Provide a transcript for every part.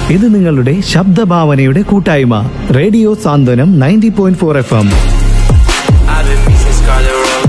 ഇത് നിങ്ങളുടെ ശബ്ദഭാവനയുടെ കൂട്ടായ്മ radio Santhwanam ninety point four FM എം I've been missing Scarlet Road.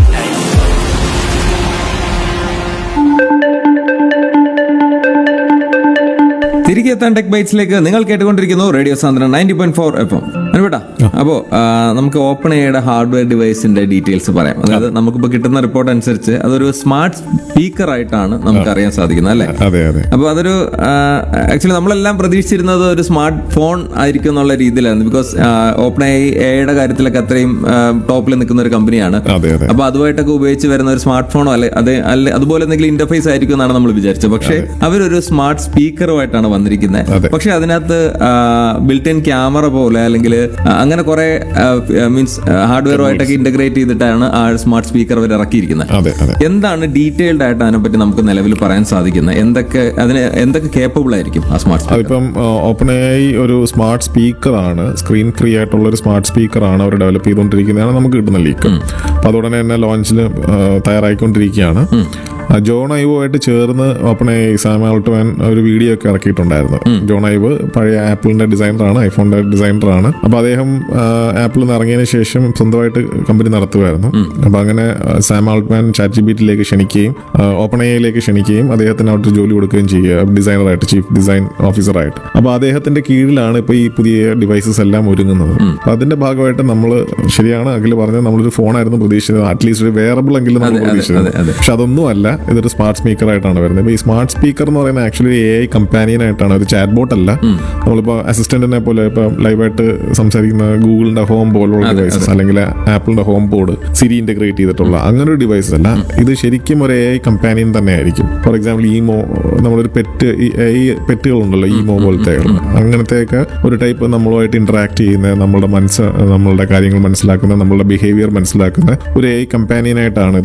തിരികെ എത്താൻ ടെക് ബൈറ്റ്സിലേക്ക് നിങ്ങൾ കേട്ടുകൊണ്ടിരിക്കുന്നു റേഡിയോ സാന്ദ്രൻ നയൻറ്റി പോയിന്റ് ഫോർ എഫ് എം അനുപേട്ടാ അപ്പോ ആ, നമുക്ക് ഓപ്പൺ എയുടെ ഹാർഡ്വെയർ ഡിവൈസിന്റെ ഡീറ്റെയിൽസ് പറയാം അതായത് നമുക്കിപ്പോ കിട്ടുന്ന റിപ്പോർട്ട് അനുസരിച്ച് അതൊരു സ്മാർട്ട് സ്പീക്കർ ആയിട്ടാണ് നമുക്ക് അറിയാൻ സാധിക്കുന്നത് അല്ലേ അതെ അതെ അപ്പോൾ അതൊരു ആക്ച്വലി നമ്മളെല്ലാം പ്രതീക്ഷിച്ചിരുന്നത് ഒരു സ്മാർട്ട് ഫോൺ ആയിരിക്കും എന്നുള്ള രീതിയിലായിരുന്നു ബിക്കോസ് ഓപ്പൺ ഐ എയുടെ കാര്യത്തിലൊക്കെ അത്രയും ടോപ്പിൽ നിൽക്കുന്ന ഒരു കമ്പനിയാണ് അതെ അതെ അപ്പൊ അതുമായിട്ടൊക്കെ ഉപയോഗിച്ച് വരുന്ന ഒരു സ്മാർട്ട് ഫോണോ അല്ലെ അതെ അല്ലെ അതുപോലെ എന്തെങ്കിലും ഇന്റർഫേസ് ആയിരിക്കും എന്നാണ് നമ്മൾ വിചാരിച്ചത് പക്ഷേ അവരൊരു സ്മാർട്ട് സ്പീക്കറുമായിട്ടാണ് വന്നിരിക്കുന്നത് അതെ. പക്ഷെ അതിനകത്ത് ബിൽറ്റ് ഇൻ ക്യാമറ പോലെ അല്ലെങ്കിൽ അങ്ങനെ കുറെ മീൻസ് ഹാർഡ്വെയറുമായിട്ടൊക്കെ ഇന്റഗ്രേറ്റ് ചെയ്തിട്ടാണ് ആ സ്മാർട്ട് സ്പീക്കർ അവർ ഇറക്കിയിരിക്കുന്നത് അതെ അതെ എന്താണ് ഡീറ്റെയിൽഡ് ആയിട്ട് അതിനെപ്പറ്റി നമുക്ക് നിലവിൽ പറയാൻ സാധിക്കുന്നത് എന്തൊക്കെ അതിന് എന്തൊക്കെ കേപ്പബിൾ ആയിരിക്കും ആ സ്മാർട്ട് സ്പീക്കർ അതിപ്പം ഓപ്പൺ എ ഒരു സ്മാർട്ട് സ്പീക്കറാണ് സ്ക്രീൻ ഫ്രീ ആയിട്ടുള്ള ഒരു സ്മാർട്ട് സ്പീക്കറാണ് അവർ ഡെവലപ്പ് ചെയ്തുകൊണ്ടിരിക്കുന്നതാണ് നമുക്ക് കിട്ടുന്ന ലീക്ക് അപ്പോൾ അതുടനെ തന്നെ ലോഞ്ചിൽ തയ്യാറായിക്കൊണ്ടിരിക്കുകയാണ് ആ, ജോൺ ഐവോ ആയിട്ട് ചേർന്ന് ഓപ്പൺ എ സാം ആൾട്ട്മാൻ ഒരു വീഡിയോ ഒക്കെ ഇറക്കിയിട്ടുണ്ടായിരുന്നു ജോൺ ഐവ് പഴയ ആപ്പിളിന്റെ ഡിസൈനറാണ് ഐഫോണിന്റെ ഡിസൈനറാണ് അപ്പോൾ അദ്ദേഹം ആപ്പിളിൽ നിന്ന് ഇറങ്ങിയതിന് ശേഷം സ്വന്തമായിട്ട് കമ്പനി നടത്തുമായിരുന്നു അപ്പോൾ അങ്ങനെ ആ, സാം ആൾട്ട്മാൻ ചാറ്റ് ജി ബിറ്റിലേക്ക് ക്ഷണിക്കുകയും ഓപ്പൺ എയിലേക്ക് ക്ഷണിക്കുകയും അദ്ദേഹത്തിന് അവിടെ ജോലി കൊടുക്കുകയും ചെയ്യുക ഡിസൈനറായിട്ട് ചീഫ് ഡിസൈൻ ഓഫീസറായിട്ട് അപ്പോൾ അദ്ദേഹത്തിന്റെ കീഴിലാണ് ഇപ്പോൾ ഈ പുതിയ ഡിവൈസസ് എല്ലാം ഒരുങ്ങുന്നത് അപ്പോൾ അതിന്റെ ഭാഗമായിട്ട് നമ്മൾ ശരിയാണ് അഖിൽ പറഞ്ഞത് നമ്മളൊരു ഫോണായിരുന്നു പ്രതീക്ഷിച്ചത് അറ്റ്ലീസ്റ്റ് ഒരു വേറബിൾ എങ്കിലും നമ്മൾ അതെ, അതെ, പ്രതീക്ഷിച്ചത് അതെ, അതെ. പക്ഷെ അതൊന്നും അല്ല ഇതൊരു സ്മാർട്ട് സ്പീക്കർ ആയിട്ടാണ് വരുന്നത് ഇപ്പോൾ ഈ സ്മാർട്ട് സ്പീക്കർ എന്ന് പറയുന്നത് ആക്ച്വലി എ ഐ കമ്പാനിയൻ ആയിട്ടാണ് ഒരു ചാറ്റ് ബോട്ട് അല്ല നമ്മളിപ്പോൾ അസിസ്റ്റന്റിനെ പോലെ ഇപ്പോൾ ലൈവായിട്ട് സംസാരിക്കുന്ന ഗൂഗിളിന്റെ ഹോം പോലുള്ള ഡിവൈസസ് അല്ലെങ്കിൽ ആപ്പിളിന്റെ ഹോം ബോർഡ് സിരി ഇന്റഗ്രേറ്റ് ചെയ്തിട്ടുള്ള അങ്ങനെ ഒരു ഡിവൈസ് അല്ല ഇത് ശരിക്കും ഒരു എ ഐ കമ്പാനിയൻ തന്നെ ആയിരിക്കും ഫോർ എക്സാമ്പിൾ ഈമോ നമ്മളൊരു പെറ്റ് ഈ പെറ്റുകളുണ്ടല്ലോ ഈമോ പോലത്തെ അങ്ങനത്തെയൊക്കെ ഒരു ടൈപ്പ് നമ്മളുമായിട്ട് ഇന്ററാക്ട് ചെയ്യുന്ന നമ്മളുടെ മനസ്സ് നമ്മളുടെ കാര്യങ്ങൾ മനസ്സിലാക്കുന്ന നമ്മളുടെ ബിഹേവിയർ മനസ്സിലാക്കുന്ന ഒരു എ ഐ കമ്പാനിയൻ ആയിട്ടാണ് ഇത്